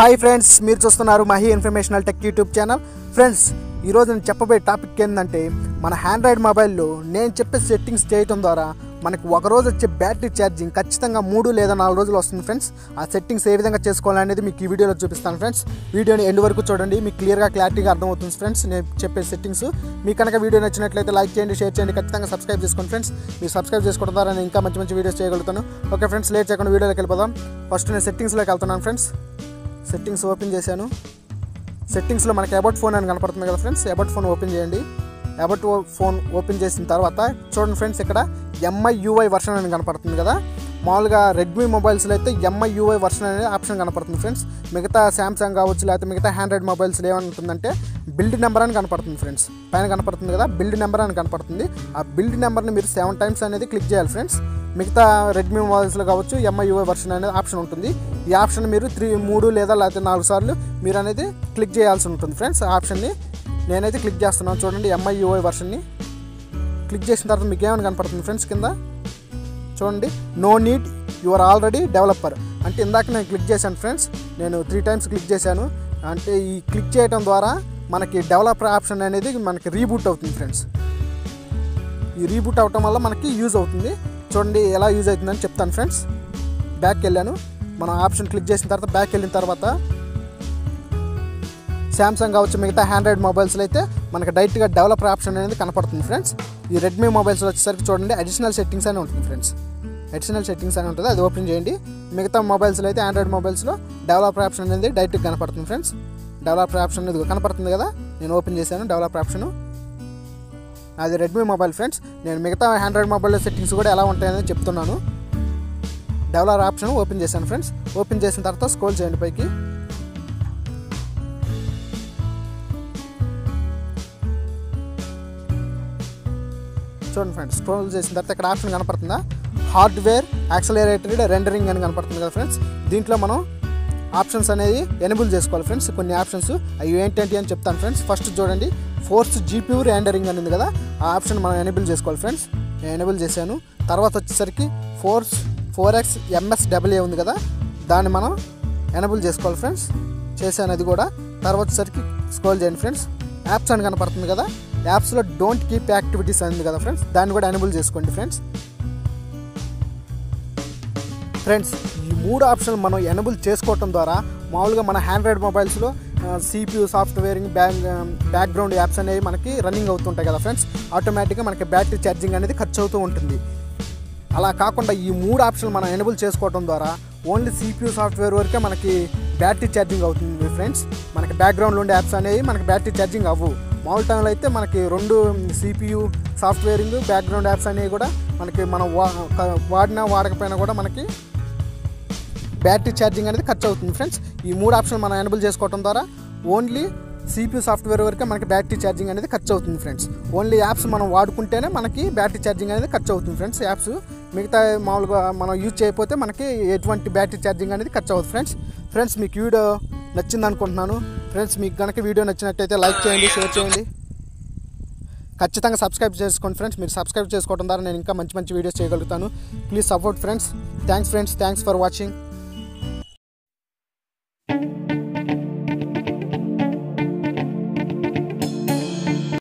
hi friends మీరు చూస్తున్నారు Mahi informational tech YouTube channel friends ఈరోజు నేను చెప్పబోయే టాపిక్ ఏంటంటే మన హ్యాండ్రాయిడ్ మొబైల్లో నేను చెప్పే సెట్టింగ్స్ చేయటం ద్వారా మనకి ఒక రోజు వచ్చే బ్యాటరీ ఛార్జింగ్ ఖచ్చితంగా మూడు లేదా నాలుగు రోజులు వస్తుంది ఫ్రెండ్స్ ఆ సెట్టింగ్స్ ఏ విధంగా చేసుకోవాలనేది మీకు ఈ వీడియోలో చూపిస్తాను ఫ్రెండ్స్ వీడియోని ఎండ్ వరకు చూడండి మీకు క్లియర్గా క్లారిటీగా అర్థమవుతుంది ఫ్రెండ్స్ నేను చెప్పే సెట్టింగ్స్ మీకు కనుక వీడియో నచ్చినట్లయితే లైక్ చేయండి షేర్ చేయండి ఖచ్చితంగా సబ్స్క్రైబ్ చేసుకోండి ఫ్రెండ్స్ మీరు సబ్స్క్రైబ్ చేసుకోవడం ద్వారా నేను ఇంకా మంచి మంచి వీడియోస్ చేయగలుగుతాను ఓకే ఫ్రెండ్స్ లేట్ చేయకుండా వీడియోలోకి వెళ్ళిపోదాం ఫస్ట్ నేను సెట్టింగ్స్లోకి వెళ్తున్నాను ఫ్రెండ్స్ సెట్టింగ్స్ ఓపెన్ చేశాను సెట్టింగ్స్లో మనకి అబౌట్ ఫోన్ అని కనపడుతుంది కదా ఫ్రెండ్స్ అబౌట్ ఫోన్ ఓపెన్ చేయండి అబౌట్ ఫోన్ ఓపెన్ చేసిన తర్వాత చూడండి ఫ్రెండ్స్ ఇక్కడ ఎంఐ యూఐ వర్షన్ అని కనపడుతుంది కదా మామూలుగా రెడ్మీ మొబైల్స్లో అయితే ఎంఐ యూఐ వర్షన్ అనే ఆప్షన్ కనపడుతుంది ఫ్రెండ్స్ మిగతా శాంసంగ్ కావచ్చు లేకపోతే మిగతా హ్యాండ్రాయిడ్ మొబైల్స్లో ఏమంటుందంటే బిల్డ్ నెంబర్ అని కనపడుతుంది ఫ్రెండ్స్ పైన కనపడుతుంది కదా బిల్డ్ నెంబర్ అని కనపడుతుంది ఆ బిల్డ్ నెంబర్ని మీరు సెవెన్ టైమ్స్ అనేది క్లిక్ చేయాలి ఫ్రెండ్స్ మిగతా రెడ్మీ మొబైల్స్లో కావచ్చు ఎంఐ యూఐ వర్షన్ అనేది ఆప్షన్ ఉంటుంది ఈ ఆప్షన్ మీరు త్రీ మూడు లేదా లేకపోతే నాలుగు సార్లు మీరు అనేది క్లిక్ చేయాల్సి ఉంటుంది ఫ్రెండ్స్ ఆ ఆప్షన్ని నేనైతే క్లిక్ చేస్తున్నాను చూడండి ఎంఐ యూఐ వర్షన్ని క్లిక్ చేసిన తర్వాత మీకు ఏమైనా కనపడుతుంది ఫ్రెండ్స్ కింద చూడండి no need your already developer అంటే ఇందాక నేను క్లిక్ చేశాను ఫ్రెండ్స్ నేను త్రీ టైమ్స్ క్లిక్ చేశాను అంటే ఈ క్లిక్ చేయడం ద్వారా మనకి డెవలపర్ ఆప్షన్ అనేది మనకి రీబూట్ అవుతుంది ఫ్రెండ్స్ ఈ రీబూట్ అవటం వల్ల మనకి యూజ్ అవుతుంది చూడండి ఎలా యూజ్ అవుతుందని చెప్తాను ఫ్రెండ్స్ బ్యాక్ వెళ్ళాను మనం ఆప్షన్ క్లిక్ చేసిన తర్వాత బ్యాక్ వెళ్ళిన తర్వాత శాంసంగ్ కావచ్చు మిగతా హ్యాండ్రాయిడ్ మొబైల్స్లో అయితే మనకి డైరెక్ట్గా డెవలపర్ ఆప్షన్ అనేది కనపడుతుంది ఫ్రెండ్స్ ఈ రెడ్మీ మొబైల్స్లో వచ్చేసరికి చూడండి అడిషనల్ సెట్టింగ్స్ అని ఉంటుంది ఫ్రెండ్స్ అడిషనల్ సెట్టింగ్స్ అని ఉంటుంది అది ఓపెన్ చేయండి మిగతా మొబైల్స్లో అయితే ఆండ్రాయిడ్ మొబైల్స్లో డెవలపర్ ఆప్షన్ అనేది డైరెక్ట్గా కనపడుతుంది ఫ్రెండ్స్ డెవలపర్ ఆప్షన్ అనేది కనపడుతుంది కదా నేను ఓపెన్ చేశాను డెవలపర్ ఆప్షన్ అది రెడ్మీ మొబైల్ ఫ్రెండ్స్ నేను మిగతా ఆండ్రాయిడ్ మొబైల్ సెట్టింగ్స్ కూడా ఎలా ఉంటాయని చెప్తున్నాను డెవలపర్ ఆప్షన్ ఓపెన్ చేశాను ఫ్రెండ్స్ ఓపెన్ చేసిన తర్వాత స్క్రోల్ చేయండి పైకి చూడండి ఫ్రెండ్స్ స్క్రోల్ చేసిన తర్వాత ఇక్కడ ఆప్షన్ కనపడుతుందా హార్డ్వేర్ యాక్సలరేటెడ్ రెండరింగ్ అని కనపడుతుంది కదా ఫ్రెండ్స్ దీంట్లో మనం ఆప్షన్స్ అనేది ఎనేబుల్ చేసుకోవాలి ఫ్రెండ్స్ కొన్ని ఆప్షన్స్ అవి ఏంటంటే అని చెప్తాను ఫ్రెండ్స్ ఫస్ట్ చూడండి ఫోర్స్ జీపీయూ రెండరింగ్ అని ఉంది కదా ఆ ఆప్షన్ మనం ఎనేబుల్ చేసుకోవాలి ఫ్రెండ్స్ నేను ఎనేబుల్ చేశాను తర్వాత వచ్చేసరికి force four X MS W ఉంది కదా దాన్ని మనం ఎనేబుల్ చేసుకోవాలి ఫ్రెండ్స్ చేశాను అది కూడా తర్వాత వచ్చేసరికి స్క్రోల్ చేయండి ఫ్రెండ్స్ యాప్స్ అని కనపడుతుంది కదా యాప్స్లో డోంట్ కీప్ యాక్టివిటీస్ ఉంది కదా ఫ్రెండ్స్ దాన్ని కూడా ఎనేబుల్ చేసుకోండి ఫ్రెండ్స్ ఫ్రెండ్స్ ఈ మూడు ఆప్షన్లు మనం ఎనబుల్ చేసుకోవటం ద్వారా మామూలుగా మన హ్యాండ్రాయిడ్ మొబైల్స్లో సిపియూ సాఫ్ట్వేరింగ్ బ్యాక్ బ్యాక్గ్రౌండ్ యాప్స్ అనేవి మనకి రన్నింగ్ అవుతుంటాయి కదా ఫ్రెండ్స్ ఆటోమేటిక్గా మనకి బ్యాటరీ ఛార్జింగ్ అనేది ఖర్చు అవుతూ ఉంటుంది అలా కాకుండా ఈ మూడు ఆప్షన్లు మనం ఎనబుల్ చేసుకోవడం ద్వారా ఓన్లీ సిపియూ సాఫ్ట్వేర్ వరకే మనకి బ్యాటరీ ఛార్జింగ్ అవుతుంది ఫ్రెండ్స్ మనకి బ్యాక్గ్రౌండ్లో ఉండే యాప్స్ అనేవి మనకి బ్యాటరీ ఛార్జింగ్ అవ్వవు మామూలు టైంలో అయితే మనకి రెండు సిపియూ సాఫ్ట్వేరింగ్ బ్యాక్గ్రౌండ్ యాప్స్ అనేవి కూడా మనకి మనం వా వాడినా వాడకపోయినా కూడా మనకి బ్యాటరీ ఛార్జింగ్ అనేది ఖర్చు అవుతుంది ఫ్రెండ్స్ ఈ మూడు ఆప్షన్ మనం ఎనబుల్ చేసుకోవడం ద్వారా ఓన్లీ సిపియూ సాఫ్ట్వేర్ వరకే మనకి బ్యాటరీ ఛార్జింగ్ అనేది ఖర్చు అవుతుంది ఫ్రెండ్స్ ఓన్లీ యాప్స్ మనం వాడుకుంటేనే మనకి బ్యాటరీ ఛార్జింగ్ అనేది ఖర్చు అవుతుంది ఫ్రెండ్స్ యాప్స్ మిగతా మామూలుగా మనం యూజ్ చేయకపోతే మనకి ఎటువంటి బ్యాటరీ ఛార్జింగ్ అనేది ఖర్చు అవుతుంది ఫ్రెండ్స్ ఫ్రెండ్స్ మీకు వీడియో నచ్చింది అనుకుంటున్నాను ఫ్రెండ్స్ మీకు కనుక వీడియో నచ్చినట్టయితే లైక్ చేయండి షేర్ చేయండి ఖచ్చితంగా సబ్స్క్రైబ్ చేసుకోండి ఫ్రెండ్స్ మీరు సబ్స్క్రైబ్ చేసుకోవడం ద్వారా నేను ఇంకా మంచి మంచి వీడియోస్ చేయగలుగుతాను please support friends thanks friends thanks for watching